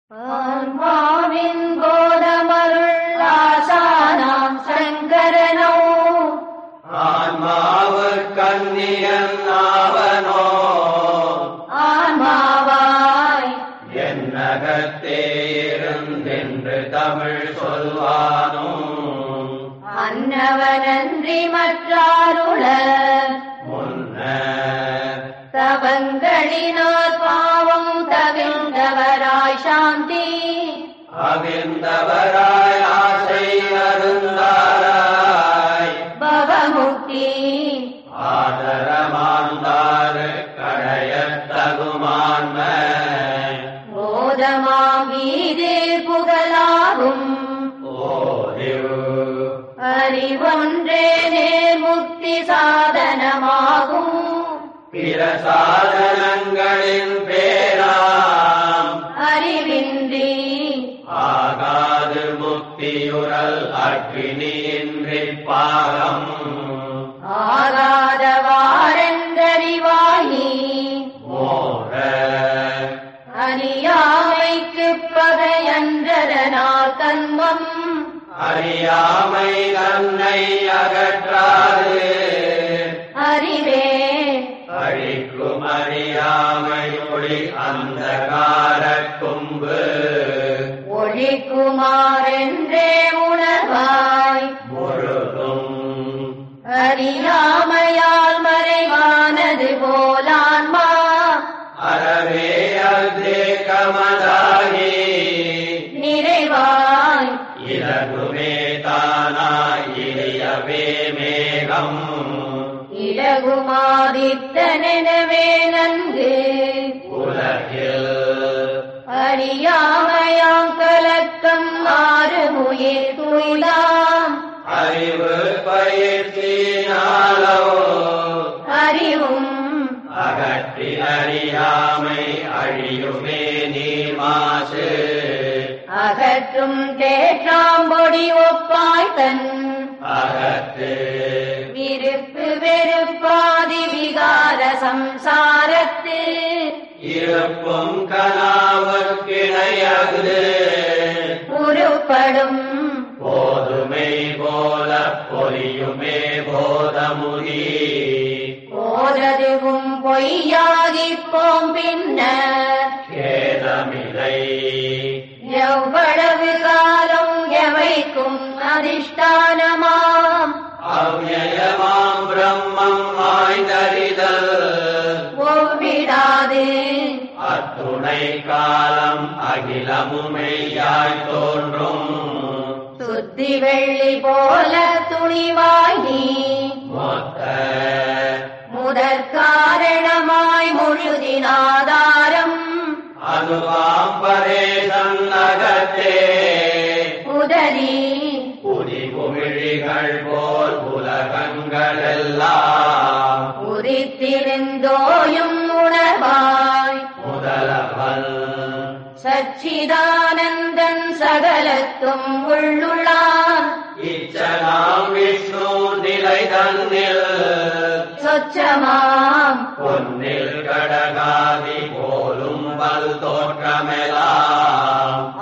ஆன்மாவின் போதமருள் ஆசானாம் சங்கரனோ ஆன்மாவுக்கன்னியன் ஆவனோ ஆன்மாவாய் என்னகத்தே இருந்தென்று தமிழ் சொல்வானோ அன்னவனன்றி மற்றாருள முன்ன தவங்களினால் பாவம் தவிர்ந்தவராய் சாந்தி அவிழ்ந்தவராய் ஆசை அருந்தாராய் பவமுக்தி ஆதரமாந்தாரு கடையத் தகுமான்ம போதமாம் மீது புகழாகும் ஓரிவ் அறிவொன்றே நேர்முக்தி சாதனமாகும் பிற சாதனங்களின் பேராம் அறிவின்றி ஆகாது முக்தியுறல் அக்னியின்றி பாகம் ஆகாதவாரென்றறிவாயி மோர அறியாமைக்கு பகையன்றதனால் கண்மம் அறியாமை தன்னை அகற்றாது அறிவே அழிக்கும் அறியாமை ஒளி அந்த கொம்பு ஒழிக்குமாறென்றே உணர்வாய் முழுதும் அறியாமையால் மறைவானது போலான்மா அறவே அல்தே கமதாகி நிறைவாய் இலகுமே தானாய் இளையவே மேகம் இலகுமாதித்தனெனவே நன்கு உலகில் அறியாமையாம் கலக்கம் மாறுமுயிர் துயிலாம் அறிவு பயிற்சினாலோ அறிவும் அகற்றி அறியாமை அழியுமே நீர் மாசு அகற்றும் தேற்றாம்பொடி ஒப்பாய் தன் அகத்து விருப்பு வெறுப்பாதி விகார சம்சாரத்து இருப்பும் கனாவுக்கிணையது உருப்படும் போதுமை போல பொரியுமே போதமுதி போததுவும் பொய்யாகிப் போம் பின்னர் கேதமில்லை எவ்வளவு காலம் எவைக்கும் அதிஷ்டானமாம் அவ்யயமாம் பிரம்மம் ஆய்ந்தறிதல் ஒவ்விடாது அத்துணை காலம் அகிலமுமையாய் தோன்றும் சுத்தி வெள்ளி போல துணிவாயி மொத்த முதற் காரணமாய் முழுதினாதாரம் அனுபாம்பரே சன்னகத்தே உதறி புதி குமிழிகள் போல் உலகங்களெல்லாம் உரித்திருந்தோயும் உணர்வாய் முதலவன் சச்சிதானந்தன் சகலத்தும் உள்ளுள்ளான் இச்சனாம் விஷ்ணு நிலை தன்னில் சொச்சமாம் பொன்னில் கடகாதி போலும் பல் தோற்றமெலாம்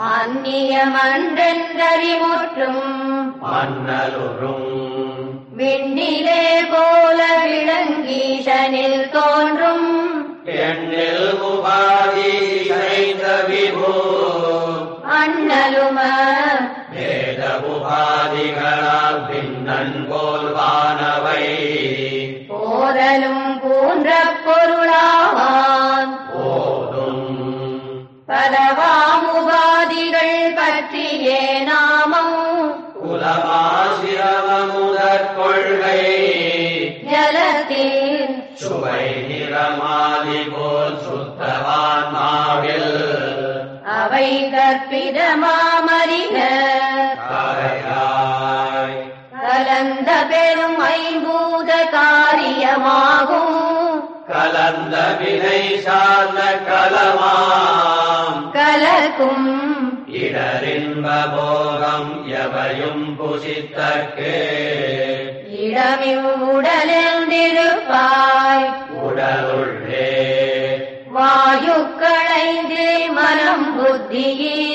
அந்நியமன்றென்றறிமுற்றும் மன்னலுறும் விண்ணிலே போல விளங்கீசனில் தோன்றும் எண்ணில் உபாதி இசைந்த விபு அண்ணலும வேத உபாதிகளால் பின்னன் போல் வானவை போதலும் போன்ற பொருளாவான் போதும் பலவாம் உபாதிகள் பற்றியே நாமம் குலமாசிரமமுதற் கொள்கை ஜலத்தில் சுவை நிறமாதி போல் சுத்தவான் மாவில் அவை கற்பிதமாமறிக காரையாய் கலந்த பெரும் ஐம்பூத காரியமாகும் கலந்த வினை சார்ந்த கலமாம் கலக்கும் இடரின்ப போகம் எவையும் புசித்தற்கு இடமிவ் உடலில் திருப்பாய் உடலுள்ளே வாயுக்களைந்து மனம் புத்தியே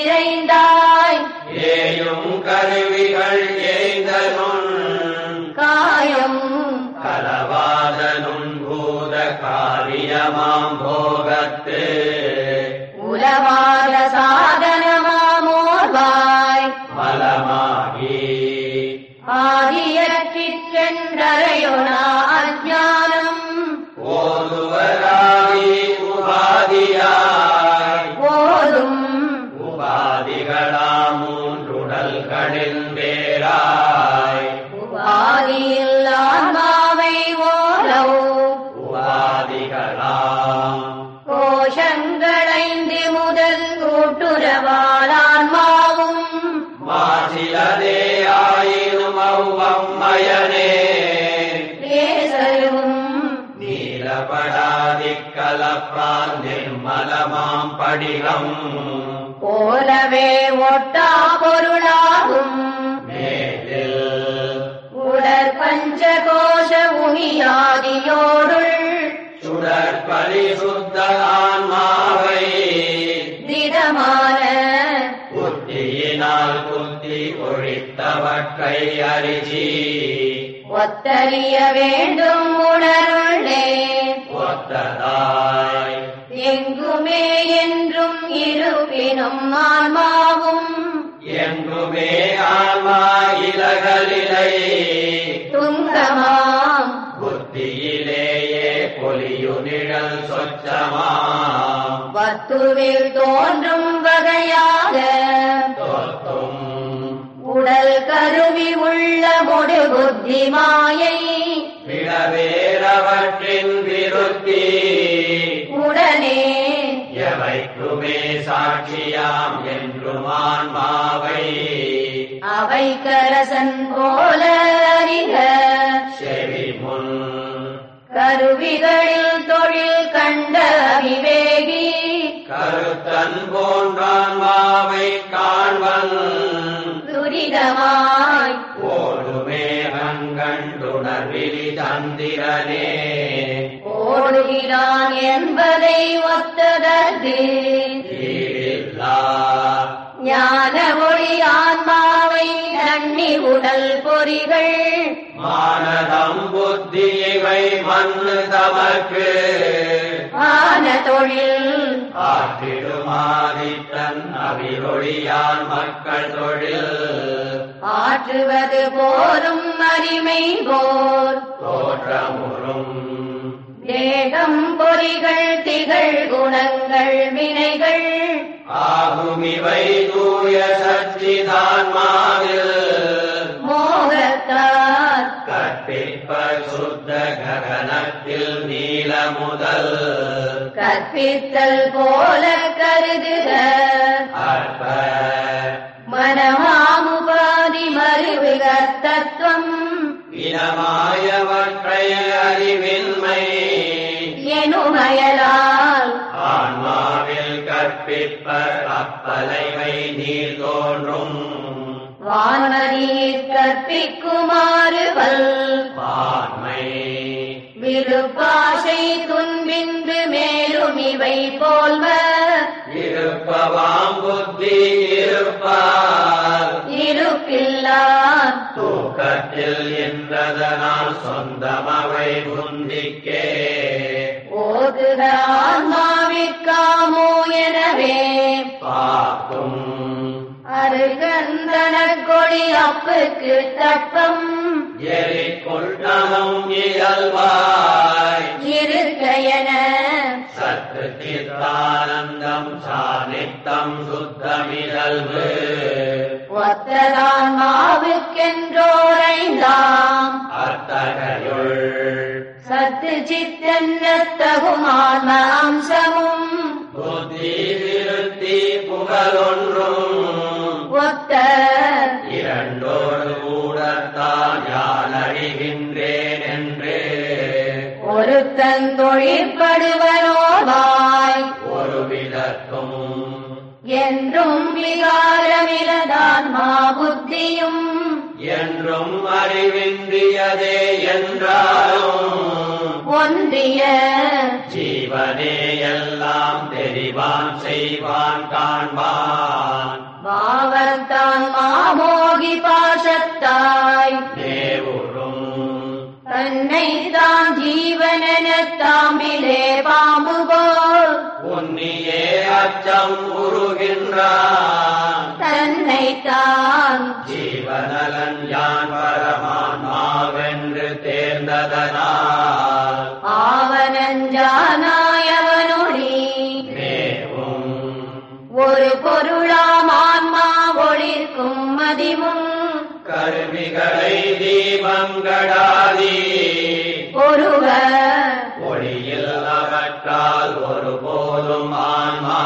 கருவிகள் ஏய்தனுன் காயம் கலவாதனுன் பூத காரியமாம் போகத்து உலவாத சாதனமாமோர்வாய் பலமாகி ஆகியற்றிற்றென்றறையொனா அஜானம் ஓதுவராகி உபாதியாய் போதும் உபாதிகளாம் மூன்றுடல்களின் வேறாய் உபாதியில் ஆன்மாவை ஓரவு உபாதிகளாம் கோஷங்களைந்து முதல் கூட்டுறவாளான்மாவும் மாசிலதே ஆயினும் அவ்வம்மயனே பேசலும் நீலபடாதி கலப்பால் நிர்மலமாம் படிகம் போலவே ஒட்டா பொருளாகும் மேலில் உடற் பஞ்சகோஷ உமியாதியோருள் சுடர் பரிசுத்த ஆன்மாவை திடமான புத்தியினால் குத்தி ஒழித்தவற்றை அரிசி ஒத்தறிய வேண்டும் உணருள்ளே ஒத்ததாய் எங்குமே என்றும் இருப்பினும் ஆன்மாவும் எங்குமே ஆன்மா இலகலிலை துங்கமாம் புத்தியிலேயே பொலியு நிழல் சொச்சமாம் வத்துவில் தோன்றும் வகையாக தோத்தும் உடல் கருவி உள்ள முடு புத்தி மாயை விடவேறவற்றின் விருத்தி உடனே எவைக்குமே சாட்சியாம் என்றும் ஆன்மாவை அவை கரசன் போல அறிக செவி முன் கருவிகளில் தொழில் கண்ட அவிவேகி கருத்தன் போன்றான்மாவை காண்பன் துரிதமாய் ஓடுமே கண்கண்டுணர்விழி தந்திரனே ஓடுகிறான் என்பதை ஒத்ததற்கு ஈடில்லா ஞான ஒளி ஆன்மாவை நன்னி உடல் பொறிகள் மானதம் புத்தி இவை மண்ணு தமக்கு ஆன தொழில் ஆற்றிடுமாதித்தன் அவிரொழியான் மக்கள் தொழில் ஆற்றுவது போரும் அரிமை போர் தோற்றமுறும் தேகம் பொறிகள் திகழ் குணங்கள் வினைகள் ஆகுமிவை தூய சச்சிதான்மாவில் மோகத்தார் கற்பிப்ப சுத்த ககனத்தில் நீல முதல் கற்பித்தல் போல கருதுக அற்ப மனமாமுபாதி மறுவிக தத்துவம் இனமாயவற்றை அறிவின்மை எனுமயலால் ஆன்மாவில் கற்பிப்ப அப்பலைவை நீர் தோன்றும் வான்மதியிற் கற்பிக்குமாறு வல் பான்மை விருப்பாசை துன்பின்று மேலும் இவை போல்வ இருப்பவாம் புத்தி இருப்பார் இருப்பில்லார் தூக்கத்தில் என்றதனால் சொந்தமவை புந்திக்கே ஓதுக ஆன்மாவிற்காமோ எனவே பார்க்கும் அருகந்தன கொடி அப்புக்கு தப்பம் எரிக்கொள்ளமும் இயல்பாய் இருக்க என சத்து சித்தானந்தம் சாநித்தம் சுத்தமிழல்வு ஒத்ததான் மாவுக்கென்றோரைந்தாம் அத்தகையுள் சத்து சித்தன்னத்தகும் ஆன்ம அம்சமும் புத்தி விருத்தி புகழொன்றும் ஒத்த இரண்டோடு கூடத்தான் யான் அறிகின்றேன் என்று ஒருத்தன் தொழிற்படுவனோவாய் ஒரு விதத்தும் என்றும் விகாரமிலதான்மா புத்தியும் என்றும் அறிவின்றியதே என்றாலும் ஒன்றிய ஜீவனே எல்லாம் தெரிவான் செய்வான் காண்பான் பாவத்தான் மாமோக போகின்றான் தன்னைத்தான் ஜீவநலன் யான் பரமான்மாவென்று தேர்ந்ததனால் ஆவனஞ்சானாயவனொடி மேவும் ஒரு பொருளாம் ஆன்மா ஒளிர்க்கும் மதிமும் கருவிகளை தீபங்கடாதி ஒருவ ஒளியில் அவற்றால் ஒருபோதும் ஆன்மா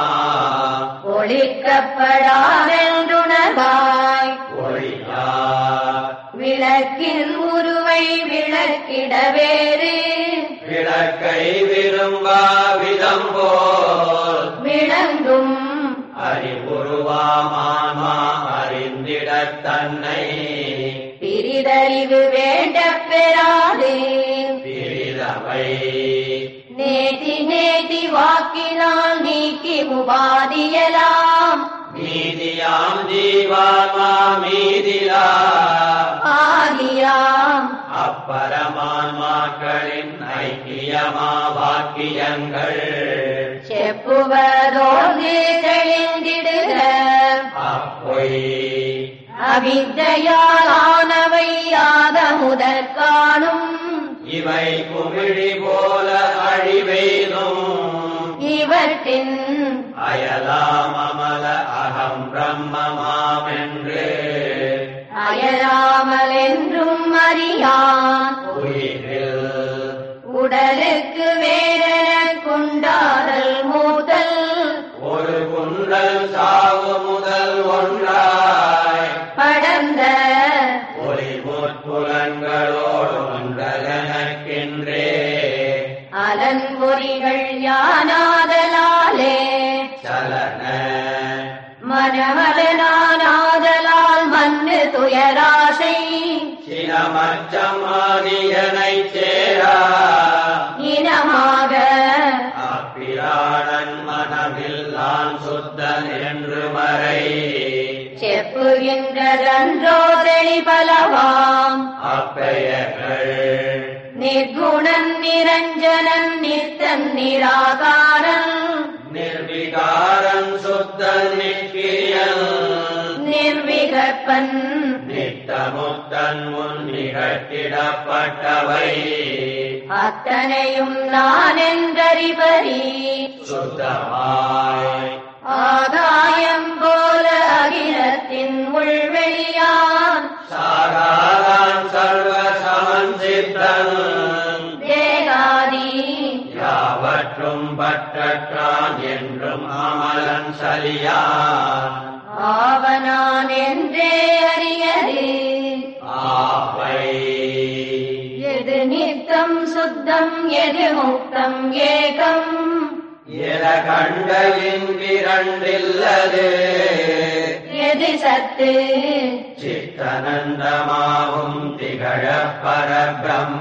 ஒளிக்கப்படாதென்றுணர்வாய் ஒளியா விளக்கின் உருவை விளக்கிட வேறு விளக்கை விரும்பா விதம் போல் விளங்கும் அறிவுருவாமான்மா அறிந்திடத் தன்னை பிரிதறிவு வேண்டப் பெறாது பிரிதவை நேதி நேதி வாக்கினால் நீக்கி உபாதியலாம் மீதியாம் ஜீவான்மா மீதிலா ஆகியாம் அப்பரமான்மாக்களின் ஐக்கியமா வாக்கியங்கள் செப்புவதோடு தெளிந்திடுக அப்பொய் அவித்தையால் ஆனவை ஆத முதற் காணும் இவை குமிழி போல அழிவெய்தும் இவற்றின் அயலாம் அமல அகம் பிரம்மமாமென்று அயராமல் என்றும் அறியான் உயிரில் உடலுக்கு வேறென கொண்டாடல் மூதல் ஒரு குண்டல் சாவு முதல் ஒன்றாய் படர்ந்த ஒளி முற்புலன்களோடு ஒன்றதனக்கின்றே அலன்பொறிகள் யானாதலாலே சலன மனமதனானாதலால் மண்ணு துயராசை சினமச்சமாதியனைச் சேரா இனமாக அப்பிராணன் மனமில்லான் சுத்தன் என்று மறை செப்புகின்றதன்றோ தெளிபலவாம் அப்பெயர்கள் நிர்குணன் நிரஞ்சனன் நித்தன் நிராகாரன் நிர்விகாரன் சுத்தன் நிற்கியல் நிர்விகற்பன் நித்தமுத்தன் முன் நிகழ்த்திடப்பட்டவை அத்தனையும் நான் என்றறிபறி சுத்தமாய் ஆதாயம் போல அகிலத்தின் உள்வெளியான் சாராதான் சர்வ சமஞ்சித்தன் தேகாதி யாவற்றும் பற்றற்றான் என்றும் அமலன் சலியான் ஆவனான் என்றே அறியது ஆவை எது நித்தம் சுத்தம் எது முக்தம் ஏகம் என கண்டலின் விரண்டில்லது எது சத்து சித்தனந்தமாவும் திகழ பரபிரம்ம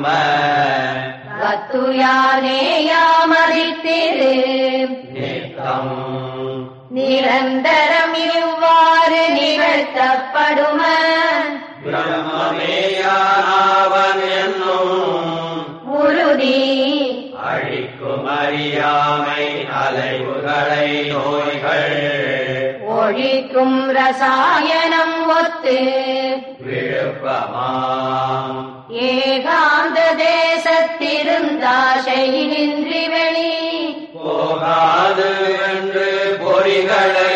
வத்துயானேயாமதித்திரு நித்தம் நிரந்தரம் இவ்வாறு நிகழ்த்தப்படும பிரம்மமேயானாவன் என்னும் உறுதி அழிக்கும் அறியாமை அலைவுகளை நோய்கள் ஒழிக்கும் ரசாயனம் ஒத்து விழுப்பமாம் ஏகாந்த தேசத்திருந்தாசையின்றி வெளி போகாது என்று பொறிகளை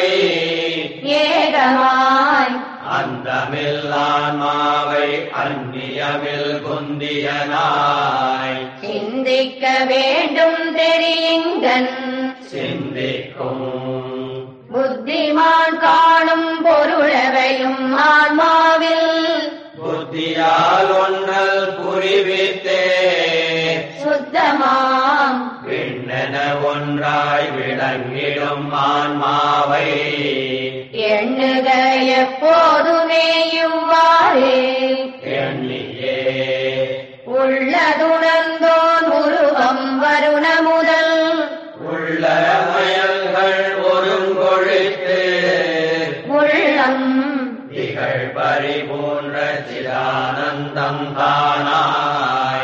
ஏகமாய் அந்தமில்லான்மாவை அந்நியமில் குந்தியனாய் சிந்திக்க வேண்டும் தெரியுங்கன் சிந்திக்கும் புத்திமான் காணும் பொருளவையும் ஆன்மாவில் புத்தியால் ஒன்றல் புரிவித்தே சுத்தமாம் விண்ணென ஒன்றாய் விளங்கிடும் ஆன்மாவை எண்ணுக எப்போதுமே இவ்வாறு எண்ணியே உள்ளதுணர்ந்தோன் உருவம் வருண முதல் உள்ள மயல்கள் ஒருங்கொழித்து உள்ளம் திகழ் பறிபோன்ற சிதானந்தம் தானாய்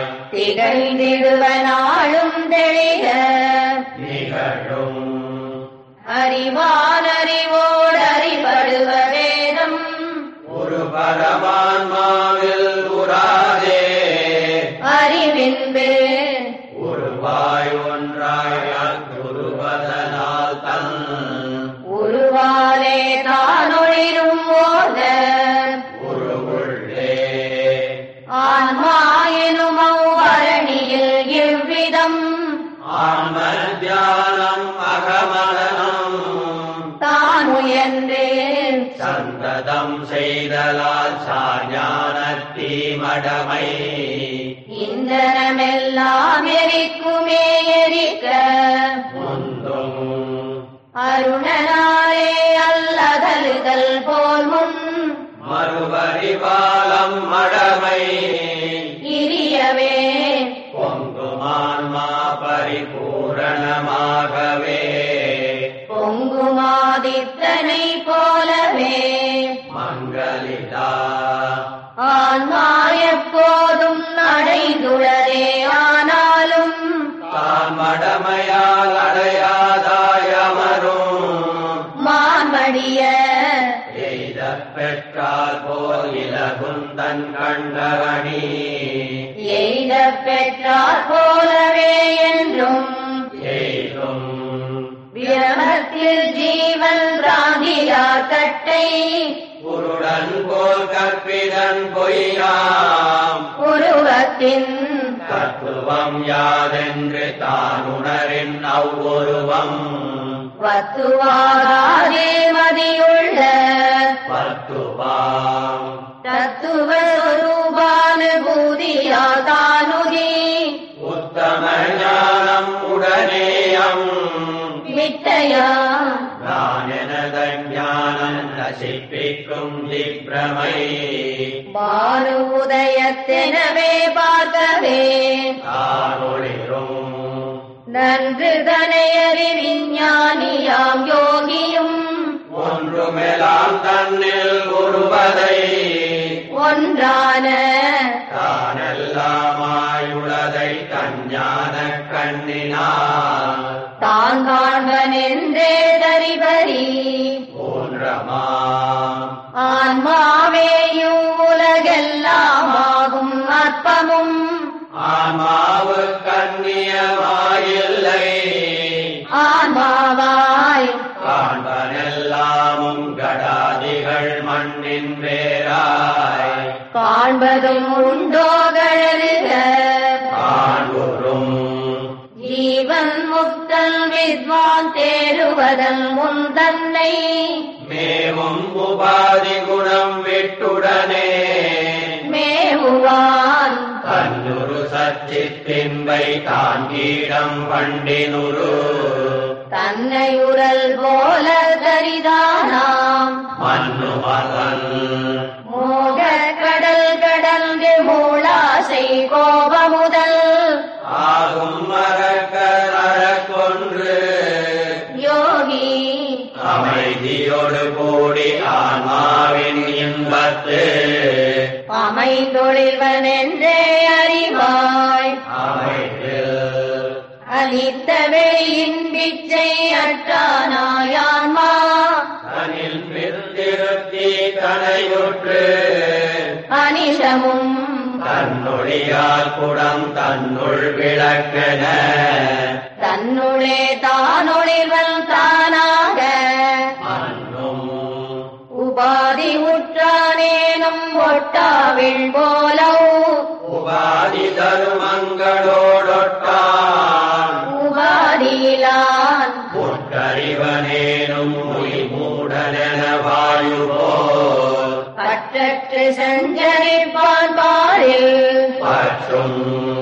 திகழ்ந்திடுவனாலும் தெளிக நிகழும் அறிவான் அறிவோ சந்ததம் செய்தலால் சாஞானத்தீ மடமை இந்தனமெல்லாம் எரிக்குமே எரிக்க முந்தும் அருணனாலே அல்லதழுதல் போல் முன் மறுபரிபாலம் மடமை இரியவே பொங்குமான்மா பரிபூரணமாகவே பொங்குமாதித்தனை போலவே மங்களிதா ஆன்மா எப்போதும் அடைந்துள்ளதே ஆனாலும் தான் மடமையால் அடையாதாயமரும் மான்மடிய எய்த பெற்றால் போல் இலகுந்தன் கண்டகணி எய்த பெற்றார் போலவே என்றும் எய்தும் விரமத்தில் ஜீவன் பிராந்தியார் கட்டை குருடன் போல் கற்பிதன் பொய்யாம் உருவத்தின் தத்துவம் யாதென்று தான் உணரின் அவ்வுருவம் வத்துவாகாதே மதியுள்ள பத்துவாம் தத்துவ சொரூபானுபூதியா தானுதி உத்தம ஞானம் உடனேயம் மிட்டையா நான் எனத ஞானம் நசிப்பிக்கும் திப்ரமை பானு உதயத்தெனவே பார்க்கவே தானொளிரும் நன்று தனையறி விஞ்ஞானியாம் யோகியும் ஒன்றுமெல்லாம் தன்னில் உருவதை ஒன்றான தானெல்லாமாயுள்ளதை தஞ்ஞான கண்ணினார் தான் காண்பனென்றே தரிபரி போன்றமா ஆன்மாவேயும் உலகெல்லாம் ஆகும் அற்பமும் ஆமாவு கண்ணியமாயில்லை ஆன்மாவாய் காண்பனெல்லாமும் கடாதிகள் மண்ணின் வேராய் காண்பதும் உண்டோ கழறுக காண்புறும் ஜீவன் முக்தன் வித்வான் தேருவதன் முன் தன்னை மேவும் உபாதி குணம் விட்டுடனே மேவுவான் தன்னுரு சச்சித்தின்பை தாங்கீடம் பண்டினுரு தன்னை உரல் போல தரிதானாம் மண்ணு மகன் மோக கடல் கடந்து மூளாசை கோபமுதல் ஆகும் மரக்கர் அறக்கொன்று யோகி அமைதியோடு கூடி ஆன்மாவின் இன்பத்து அமைந்தொழில்வன் என்றே அறிவாய் அமைதில் அளித்த வெளியின் பிச்சை அற்றானாயான்மா தனில் பிறந்திருத்தி தனையுற்று அனிஷமும் தன்னொழியால் குடம் தன்னுள் விளக்கென தன்னுளே தானொழில்வன் தானாக மண்ணும் உபாதி உற்றானேனும் ஒட்டாவில் போலோ உபாதி தருமங்களோடொட்டான் உபாதியிலான் முட்டறிவனேனும் மொழி மூடனென வாயுவோ பற்றற்று சஞ்சரிப்பான் பாரில் பற்றும்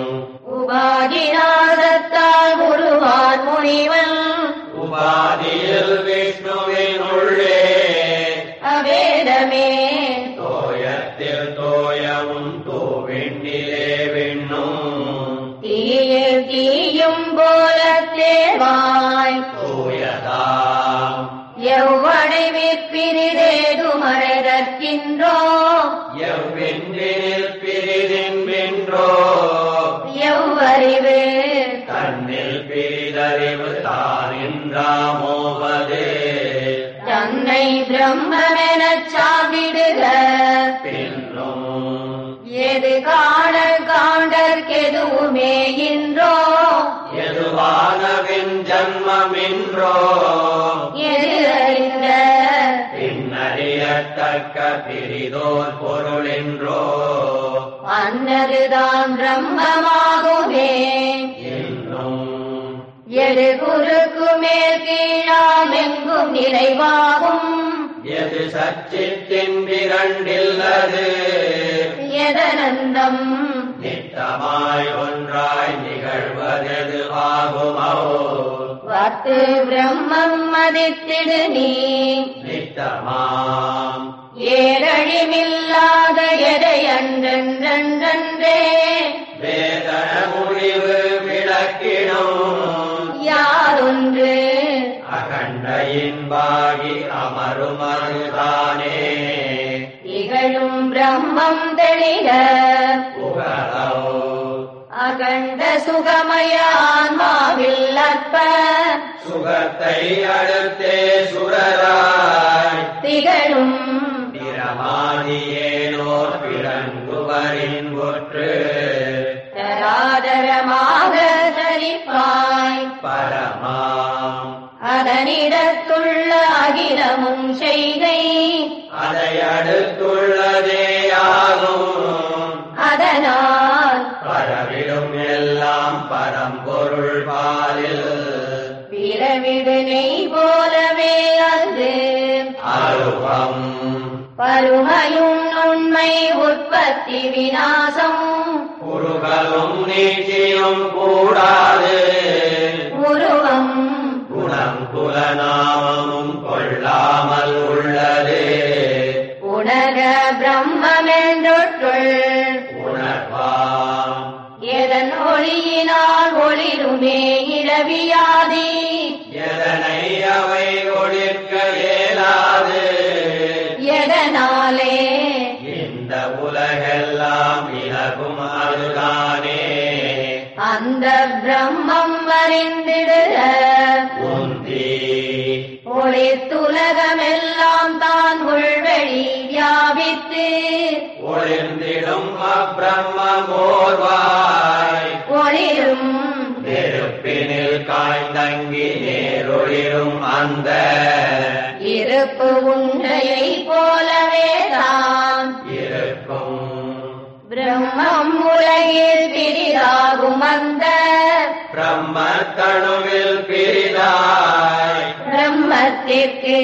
உபாதிநாதத்தால் குருவான் முனிவன் உபாதியில் விஷ்ணுவின் உள்ளே அவேதமே தோயத்தில் தோயமும் தூவிண்ணிலே விண்ணும் தீயில் தீயும் போல தேவாய் தூயதாம் எவ்வடைவிற்பிரிதேது மறைதற்கின்றோ எவ்வின்றினில் பிரிதின்பின்றோ எவ்வறிவு தன்னில் பிரிதறிவு தானின்றாமோவதே தன்னை பிரம்மெனச் சாவிடுக பின்னும் எது காண காண்டற்கெதுவுமே இன்றோ எதுவானவின் ஜன்மமின்றோ எது அறிந்த பின்னறியத்தக்க பிரிதோர் பொருளின்றோ அன்னதுதான் பிரம்மமாகுமே இன்னும் எது குறுக்கு மேல் கீழாம் எங்கும் நிறைவாகும் எது சச்சித்தின் விரண்டில்லது எதனந்தம் நித்தமாய் ஒன்றாய் நிகழ்வதெது ஆகுமோ வத்து பிரம்மம் மதித்திடு நீ நித்தமாம் ஏரழிமில்லாத எதையன்றென்றென்றே வேதன முடிவு விளக்கிடும் யாரொன்று அகண்ட இன்பாகி அமரும் அருதானே திகழும் பிரம்மம் தெளிக புகழோ அகண்ட சுகமய ஆன்மாவில் அற்ப சுகத்தை அடுத்தே சுரராய் திகழும் பிரமாதியேனோர் பிறங்குவரின் ஒற்று தராதரமாக தரிப்பாய் பரமாம் அதனிடத்துள்ள அகிலமும் செய்கை அதை அடுத்துள்ளதேயாகும் அதனால் பரவிடும் எல்லாம் பரம்பொருள் பாலில் பிறவிடு நெய் போலவே அது அருவம் பருமையும் உண்மை உற்பத்தி விநாசம் குறுகலும் நீட்சியும் கூடாது உருவம் குணம் குலநாமமும் கொள்ளாமல் உள்ளது உணர பிரம்மென்றொற்றுள் உணர்வாம் எதன் ஒளியினால் ஒளிருமே இரவியாதி எதனை அவை ஒழிக்க இயலாது எதனாலே இந்த உலகெல்லாம் இலகும் அதுதானே அந்த பிரம்மம் அறிந்திடுக உந்தி ஒளித்துலகமெல்லாம் தான் உள்வெளி வியாபித்து ஒளிர்ந்திடும் அப்பிரம்மோர்வாய் ஒளிரும் நெருப்பினில் காய்ந்தங்கி நேரொளிரும் அந்த இருப்பு உண்மையை போலவே தான் இருக்கும் பிரம்மம் உலகில் பிரிதாகும் அந்த பிரம்மத்தணுவில் பிரிதாய் பிரம்மத்திற்கு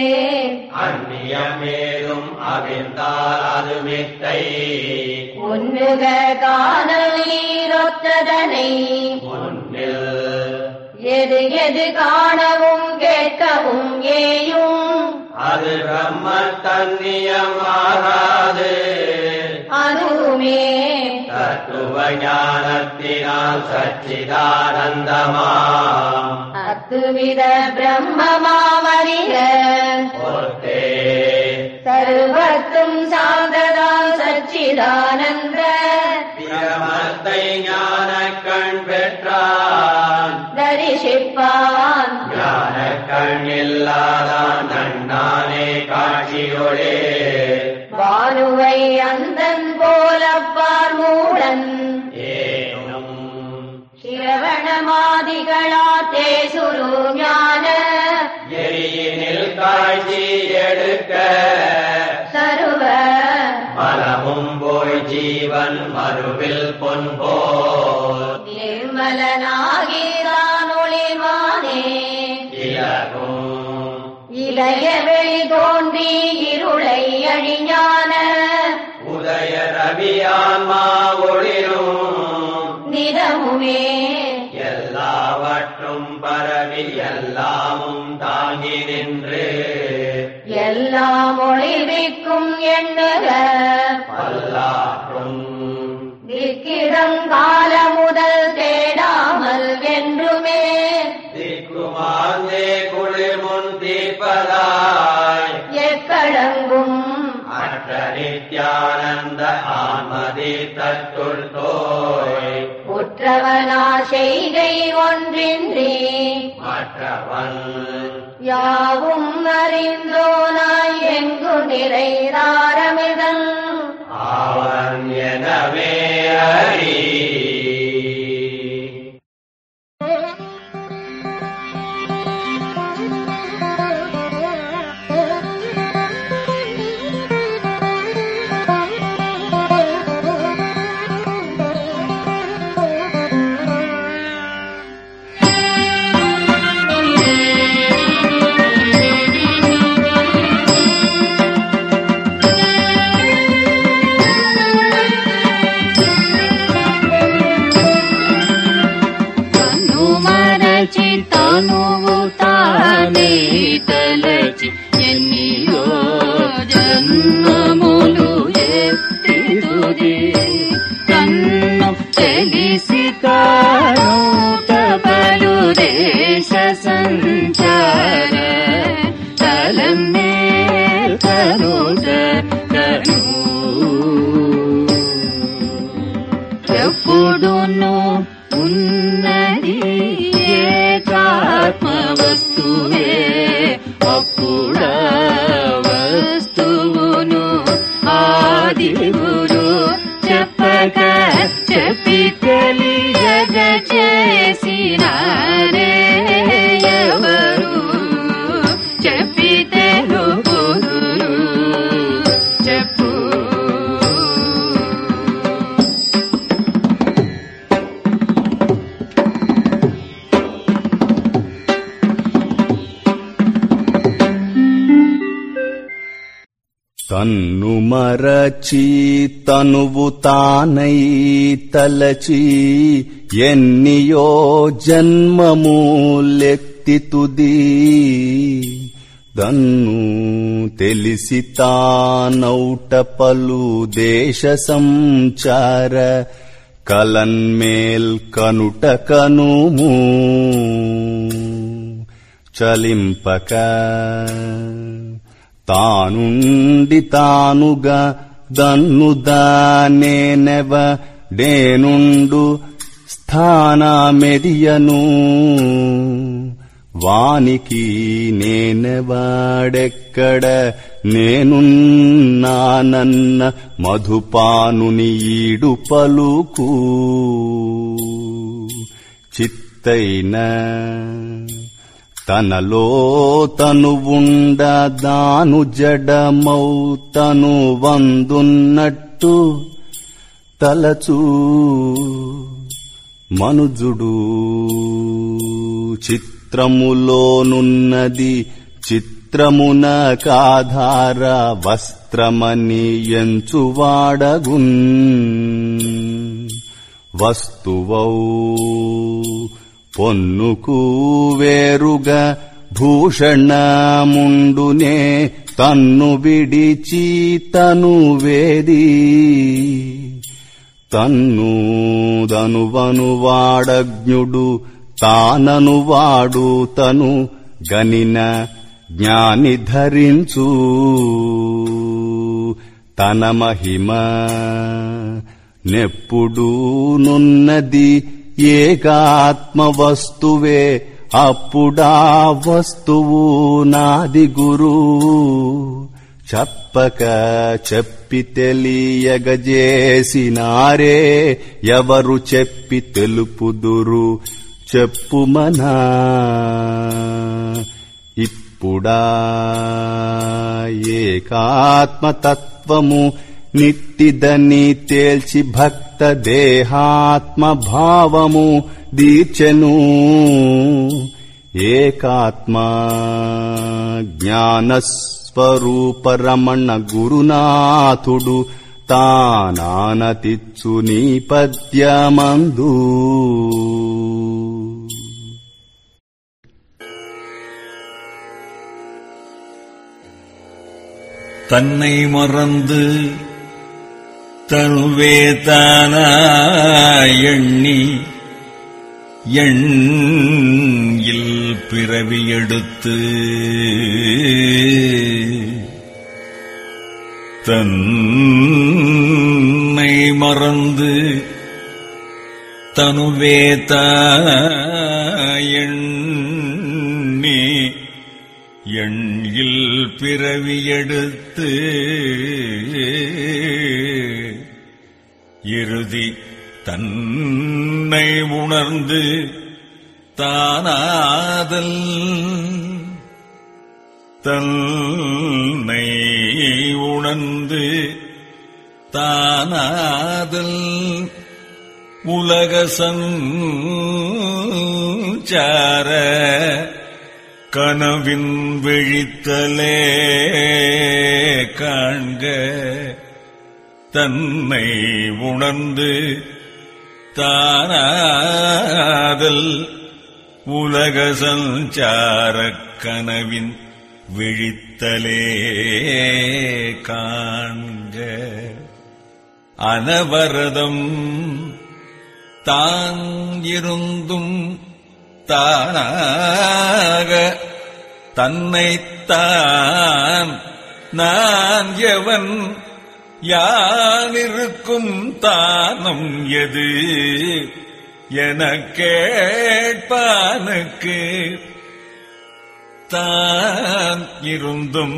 அந்நியமேதும் அவிழ்ந்தால் அது மித்தை உன்னுக காணல் நீரொத்ததனை முன்னில் எது எது காணவும் கேட்கவும் ஏயும் அது பிரம்ம தன்னியமாகாது அதுவுமே தத்துவ ஞானத்தினால் சச்சிதானந்தமா அத்துவித பிரம்மமாமறிக ஒத்தே சர்வத்தும் சார்ந்ததால் சச்சிதானந்த பிரமத்தை ஞான கண் பெற்றான் தரிசிப்பான் ஞான கண் இல்லாதான் நன்னானே காட்சியோடே வானுவை அந்தன் போல பார்மூடன் ஏனும் சிரவணமாதிகளா தேசுரு ஞான எரியினில் காட்சி எடுக்க சருவ பலமும் போய் ஜீவன் மறுவில் பொன்போர் நிர்மலனாகிறான் ஒளிமானே இலகும் இளைய வெளி தோன்றி இருளை அழிஞான உதய ரவியான்மா ஒளிரும் நிறமுமே எல்லாவற்றும் பரவி எல்லாமும் தாங்கி நின்று எல்லாம் ஒளிவிக்கும் எண்ணுக பல்லாற்றும் திக்கிடங்கால முதல் தேடாமல் என்றுமே திக்குமாந்தே குளிர் முன் தீர்ப்பதாய் எக்கடங்கும் அற்ற நித்யானந்த ஆன்மதி தத்துள் தோய் உற்றவனா செய்கை ஒன்றின்றி மற்றவன் யாவும் அறிந்தோனாய் எங்கு நிறைதாரமிதன் அவன் எனவே அறி Thank you. దొరకను ఎప్పుడును ఉన్నది ఏకాత్మ వస్తువే అప్పుడ వస్తువును ఆదిగురు చెప్పక చెప్పి తెలియగ చేసినారే ఎవరు చెప్పి తెలుపుదురు చెప్పు తన్ను మరచి తనువు తానై తలచి ఎన్నియో జన్మము లెక్తి తుది దన్ను తెలిసి తానౌట పలు దేశ సంచార కలన్మేల్ కనుట కనుము చలింపక తానుండి తానుగా దన్నుదానేనెవ డేనుండు స్థానమెదియను వానికి నేనెవాడెక్కడ నేనున్నానన్న మధుపానుని ఈడు పలుకు చిత్తైన తనలో తను ఉండ దాను జడమౌ తను వందున్నట్టు తలచూ మనుజుడు చిత్రములోనున్నది చిత్రమున కాధార వస్త్రమని ఎంచువాడగున్ వస్తువౌ పొన్నుకు వేరుగా భూషణముండునే తన్ను విడిచి తను వేది తన్ను దనువను వాడజ్ఞుడు తానను వాడు తను గనిన జ్ఞాని ధరించు తన మహిమ నెప్పుడు నున్నది ఏకాత్మ వస్తువే అప్పుడా వస్తువు నాది గురు చెప్పక చెప్పి తెలియగజేసినారే ఎవరు చెప్పి తెలుపుదురు చెప్పుమనా ఇప్పుడా ఏకాత్మతత్వము నిట్టిదని తేల్చి భక్త దేహాత్మ భావము దీర్చెను ఏకాత్మ జ్ఞానస్వరూప రమణ గురునాథుడు తానానతిచ్చు నీ పద్యమందు தன்னை மறந்து தனுவே தானா எண்ணி எண்ணில் பிறவி எடுத்து தன்னை மறந்து தனுவே எண்ணி எண்ணில் பிறவி எடுத்து இறுதி தன்னை உணர்ந்து தானாதல் தன்னை உணர்ந்து தானாதல் உலக சஞ்சார கனவின் விழித்தலே காண்க தன்னை உணர்ந்து தானாதல் உலக சஞ்சார கனவின் விழித்தலே காண்க அனவரதம் தாங்கிருந்தும் தானாக தன்னைத்தான் நான் எவன் யானிருக்கும் தானம் எது என கேட்பானுக்கு தான் இருந்தும்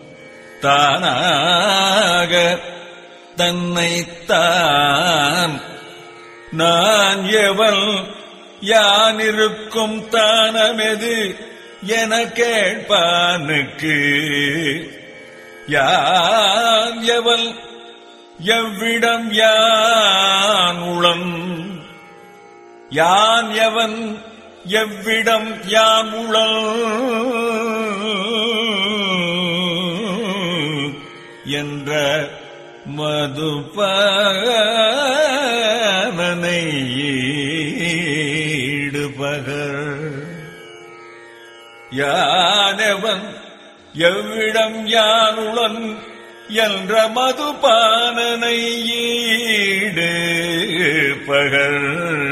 தானாக தன்னைத்தான் நான் எவள் யானிருக்கும் தானமெது என கேட்பானுக்கு யான் எவள் எவ்விடம் யான் உளன் யான் எவன் எவ்விடம் யான் உளன் என்ற மதுபானை ஈடுபகர் யானவன் எவ்விடம் யானுளன் என்ற மதுபானனை ஈடு பகர்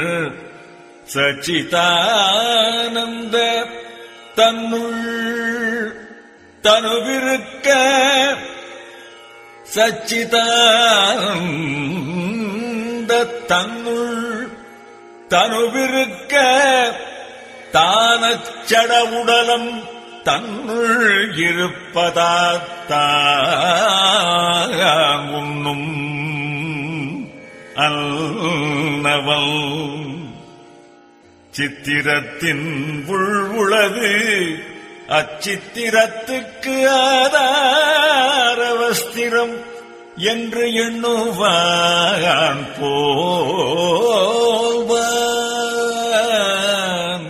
சச்சிதானந்த தன்னுள் தனுவிருக்க சச்சிதானந்த தன்னுள் தனுவிருக்க தானச்சட உடலம் தன்னுள் இருப்பதாத்தான் உண்ணும் அல்லவல் சித்திரத்தின் உள் உளது அச்சித்திரத்துக்கு ஆதாரவஸ்திரம் என்று எண்ணுவான் போவான்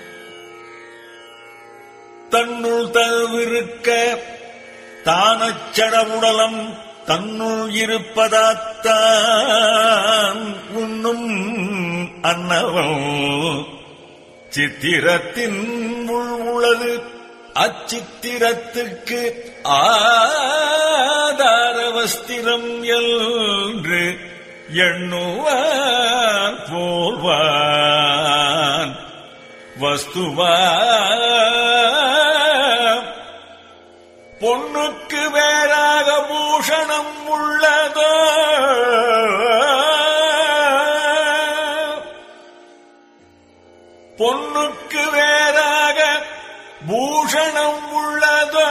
தன்னுள் தவிருக்க தானச்சடவுடலம் தன்னுள் இருப்பதாத்தான் உண்ணும் அன்னவன் சித்திரத்தின் உள் உளது அச்சித்திரத்துக்கு ஆதாரவஸ்திரம் என்று எண்ணுவான் போல்வான் வஸ்துவா பொன்னுக்கு வேறாக பூஷணம் உள்ளதோ பொன்னுக்கு வேறாக பூஷணம் உள்ளதோ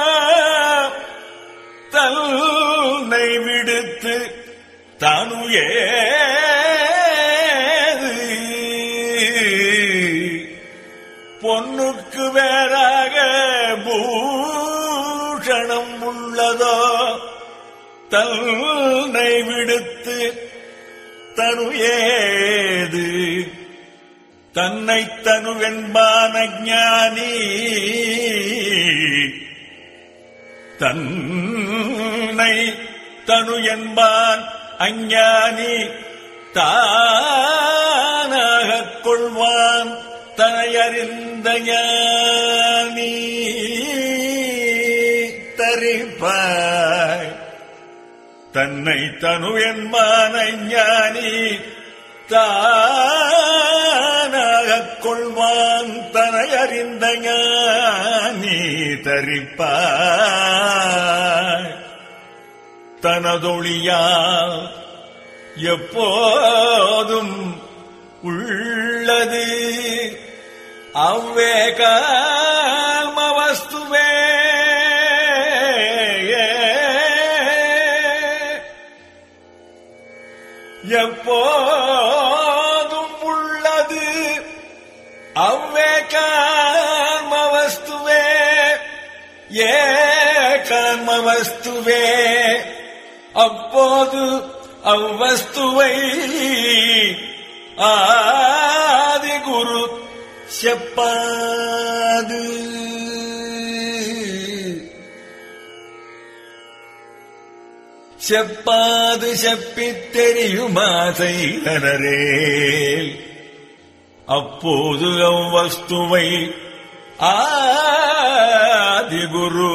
தன்னை விடுத்து தனு ஏது பொன்னுக்கு வேறாக பூஷணம் உள்ளதோ தன்னை விடுத்து தனு ஏது தன்னை தனுவென்பான ஞானி தன்னை தனு என்பான் அஞ்ஞானி தானாகக் கொள்வான் தனையறிந்த ஞானி தரிப்பாய் தன்னை தனு என்பான் அஞ்ஞானி தானாகக் கொள்வான் தனை அறிந்த ஞானி தரிப்பாய் தனதொழியால் எப்போதும் உள்ளது அவ்வேகாமவஸ்துவே எப்போதும் உள்ளது அவ்வேகாமவஸ்துவே ஏ கர்மவஸ்துவே அப்போது அவ்வஸ்துவை ஆதி குரு செப்பாது செப்பாது செப்பித் தெரியுமா செய்தனரே அப்போது அவ்வஸ்துவை ஆதிகுரு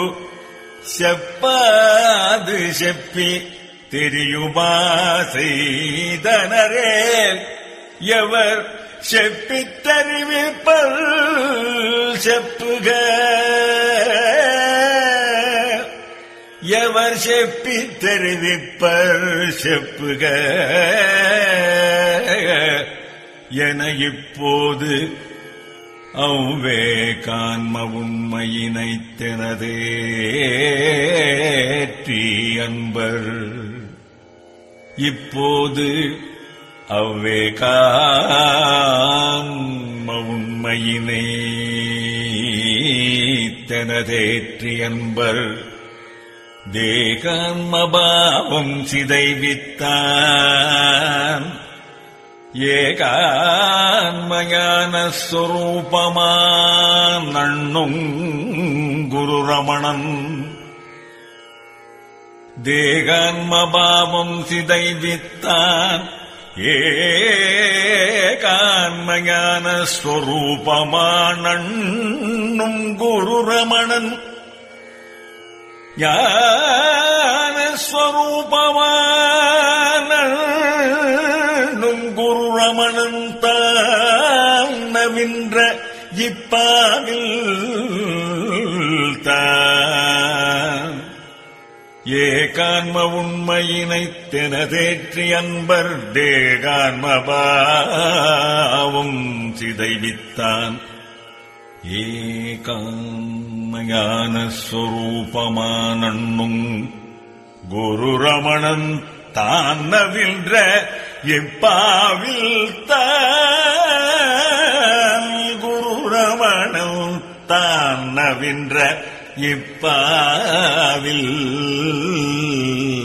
செப்பாது செப்பி தெரியுமா செய்தனரே எவர் செப்பித் தெரிவிப்பல் செப்புக எவர் அவர் செப்பித் தெரிவிப்பர் செப்புக என இப்போது அவ்வே காண்ம உண்மையினை தினதேற்றி அன்பர் இப்போது அவ்வே காண்ம உண்மையினை தெனதேற்றி அன்பர் தேகான்மபாவம் சிதைவித்தான் ஏகான்மயான ஸ்வரூபமான் நண்ணும் குரு ரமணன் தேகான்மபாவம் சிதைவித்தான் ஏகான்மயான ஸ்வரூபமானண்ணும் குரு ரமணன் ஞானஸ்வரூபமானும் குரு ரமணன் தானவின்ற இப்பாவில் தான் ஏகான்ம உண்மையினை தெனதேற்றி அன்பர் தேகான்மபாவும் சிதைவித்தான் ஏகான்மயான ஸ்வரூபமானண்ணும் குரு ரமணன் தானவின்ற எப்பாவில் தான் குரு ரமணன் தானவின்ற இப்பாவில்